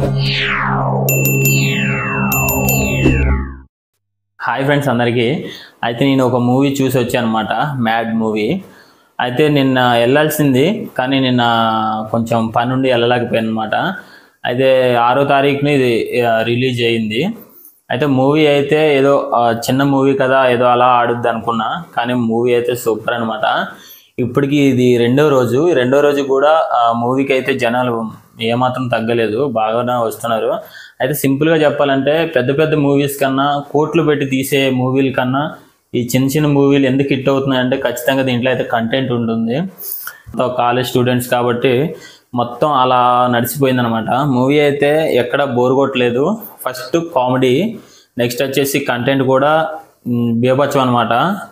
hi friends అందరికీ అయితే నేను ఒక మూవీ చూసి వచ్చాను అనమాట మ్యాడ్ మూవీ అయితే నిన్న వెళ్ళాల్సింది కానీ నిన్న కొంచెం పని ఉండి వెళ్ళలేకపోయాను అనమాట అయితే ఆరో తారీఖున ఇది రిలీజ్ అయ్యింది అయితే మూవీ అయితే ఏదో ఆ, చిన్న మూవీ కదా ఏదో అలా ఆడుద్ది అనుకున్నా కానీ మూవీ అయితే సూపర్ అనమాట ఇప్పటికి ఇది రెండో రోజు ఈ రెండో రోజు కూడా ఆ మూవీకి అయితే జనాలు ఏమాత్రం తగ్గలేదు బాగానే వస్తున్నారు అయితే సింపుల్గా చెప్పాలంటే పెద్ద పెద్ద మూవీస్ కన్నా కోట్లు పెట్టి తీసే మూవీల కన్నా ఈ చిన్న చిన్న మూవీలు ఎందుకు హిట్ అవుతున్నాయంటే ఖచ్చితంగా దీంట్లో అయితే కంటెంట్ ఉంటుంది కాలేజ్ స్టూడెంట్స్ కాబట్టి మొత్తం అలా నడిచిపోయిందనమాట మూవీ అయితే ఎక్కడ బోర్ కొట్టలేదు ఫస్ట్ కామెడీ నెక్స్ట్ వచ్చేసి కంటెంట్ కూడా మ్, బీభత్సం అనమాట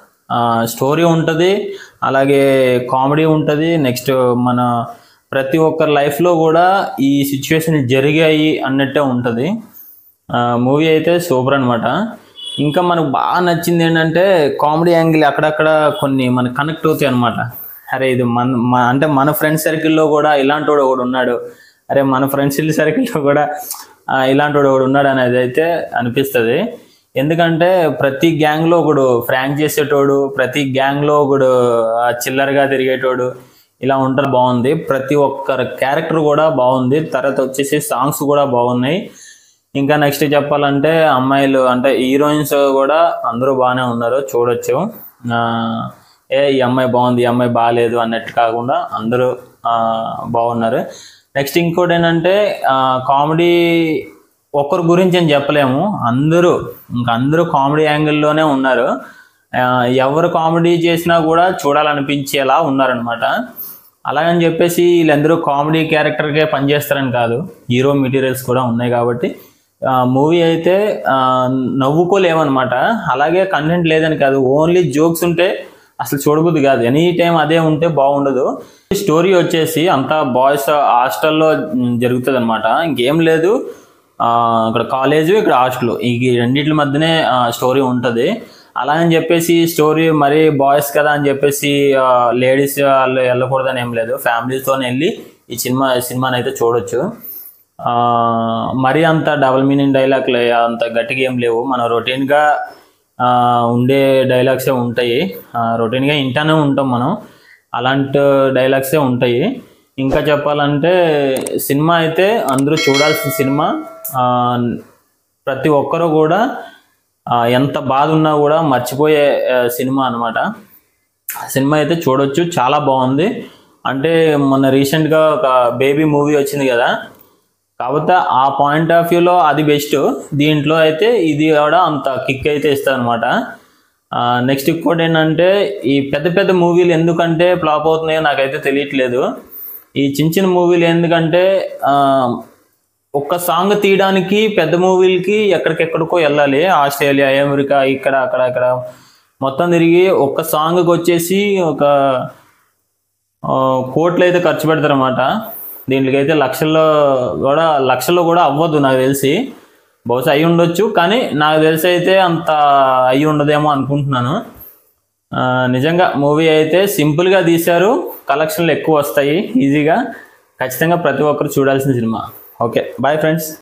స్టోరీ ఉంటుంది అలాగే కామెడీ ఉంటుంది నెక్స్ట్ మన ప్రతి ఒక్కరి లైఫ్లో కూడా ఈ సిచ్యువేషన్ జరిగాయి అన్నట్టే ఉంటుంది మూవీ అయితే సూపర్ అనమాట ఇంకా మనకు బాగా నచ్చింది ఏంటంటే కామెడీ యాంగిల్ అక్కడక్కడ కొన్ని మనకు కనెక్ట్ అవుతాయి అనమాట అరే ఇది మన మ- అంటే మన ఫ్రెండ్ సర్కిల్లో కూడా ఇలాంటి వాడు ఒకడు ఉన్నాడు అరే మన ఫ్రెండ్స్ సర్కిల్లో కూడా ఆ, ఇలాంటి వాడు ఒకడు ఉన్నాడు అనేది అయితే అనిపిస్తుంది ఎందుకంటే ప్రతి గ్యాంగ్లో ఒకడు ఫ్రాంక్ చేసేటోడు ప్రతి గ్యాంగ్లో ఒకడు ఆ, చిల్లరగా తిరిగేటోడు ఇలా ఉంటారు బాగుంది ప్రతి ఒక్కరి క్యారెక్టర్ కూడా బాగుంది తర్వాత వచ్చేసి సాంగ్స్ కూడా బాగున్నాయి ఇంకా నెక్స్ట్ చెప్పాలంటే అమ్మాయిలు అంటే హీరోయిన్స్ కూడా అందరూ బాగానే ఉన్నారు చూడొచ్చు ఆ, ఏ ఈ అమ్మాయి బాగుంది ఈ అమ్మాయి బాగాలేదు అన్నట్టు కాకుండా అందరూ ఆ, బాగున్నారు నెక్స్ట్ ఇంకోటి ఏంటంటే కామెడీ ఒక్కరి గురించి అని చెప్పలేము అందరూ ఇంకా అందరూ కామెడీ యాంగిల్లోనే ఉన్నారు ఆ, ఎవరు కామెడీ చేసినా కూడా చూడాలనిపించేలా ఉన్నారనమాట అలాగని చెప్పేసి వీళ్ళందరూ కామెడీ క్యారెక్టర్కే పనిచేస్తారని కాదు హీరో మెటీరియల్స్ కూడా ఉన్నాయి కాబట్టి మూవీ అయితే ఆ, నవ్వుకోలేమన్నమాట అలాగే కంటెంట్ లేదని కాదు ఓన్లీ జోక్స్ ఉంటే అసలు చూడబుద్ది కాదు ఎనీ టైం అదే ఉంటే బాగుండదు స్టోరీ వచ్చేసి అంతా బాయ్స్ హాస్టల్లో జరుగుతుంది అనమాట ఇంకేం లేదు ఆ, ఇక్కడ కాలేజ్ ఇక్కడ హాస్టల్ ఈ రెండింటి మధ్యనే స్టోరీ ఉంటుంది అలా అని చెప్పేసి స్టోరీ మరి బాయ్స్ కదా అని చెప్పేసి లేడీస్ వాళ్ళు వెళ్ళకూడదని ఏం లేదు ఫ్యామిలీస్తో వెళ్ళి ఈ సినిమా సినిమాని అయితే చూడొచ్చు ఆ, మరీ అంత డబల్ మీనింగ్ డైలాగ్ అంత గట్టిగా ఏం లేవు మనం రొటీన్గా ఉండే డైలాగ్సే ఉంటాయి రొటీన్గా ఇంటానే ఉంటాం మనం అలాంటి డైలాగ్సే ఉంటాయి ఇంకా చెప్పాలంటే సినిమా అయితే అందరూ చూడాల్సిన సినిమా ఆ, ప్రతి ఒక్కరూ కూడా ఆ, ఎంత బాధ ఉన్నా కూడా మర్చిపోయే ఆ, సినిమా అనమాట సినిమా అయితే చూడొచ్చు చాలా బాగుంది అంటే మొన్న రీసెంట్గా ఒక బేబీ మూవీ వచ్చింది కదా కాకపోతే ఆ పాయింట్ ఆఫ్ వ్యూలో అది బెస్ట్ దీంట్లో అయితే ఇది కూడా అంత కిక్ అయితే ఇస్తుంది అనమాట నెక్స్ట్ ఇంకోటి ఏంటంటే ఈ పెద్ద పెద్ద మూవీలు ఎందుకంటే ఫ్లాప్ అవుతున్నాయో నాకైతే తెలియట్లేదు ఈ చిన్న చిన్న మూవీలు ఎందుకంటే ఆ, ఒక్క సాంగ్ తీయడానికి పెద్ద మూవీలకి ఎక్కడికెక్కడికో వెళ్ళాలి ఆస్ట్రేలియా అమెరికా ఇక్కడ అక్కడ అక్కడ మొత్తం తిరిగి ఒక్క సాంగ్కి వచ్చేసి ఒక ఆ, కోట్లు అయితే ఖర్చు పెడతారన్నమాట దీంట్లోకి అయితే లక్షల్లో కూడా లక్షల్లో కూడా అవ్వదు నాకు తెలిసి బహుశా అయి ఉండొచ్చు కానీ నాకు తెలిసి అయితే అంత అయి ఉండదేమో అనుకుంటున్నాను ఆ, నిజంగా మూవీ అయితే సింపుల్గా తీశారు కలెక్షన్లు ఎక్కువ వస్తాయి ఈజీగా ఖచ్చితంగా ప్రతి ఒక్కరు చూడాల్సిన సినిమా ఓకే బాయ్ ఫ్రెండ్స్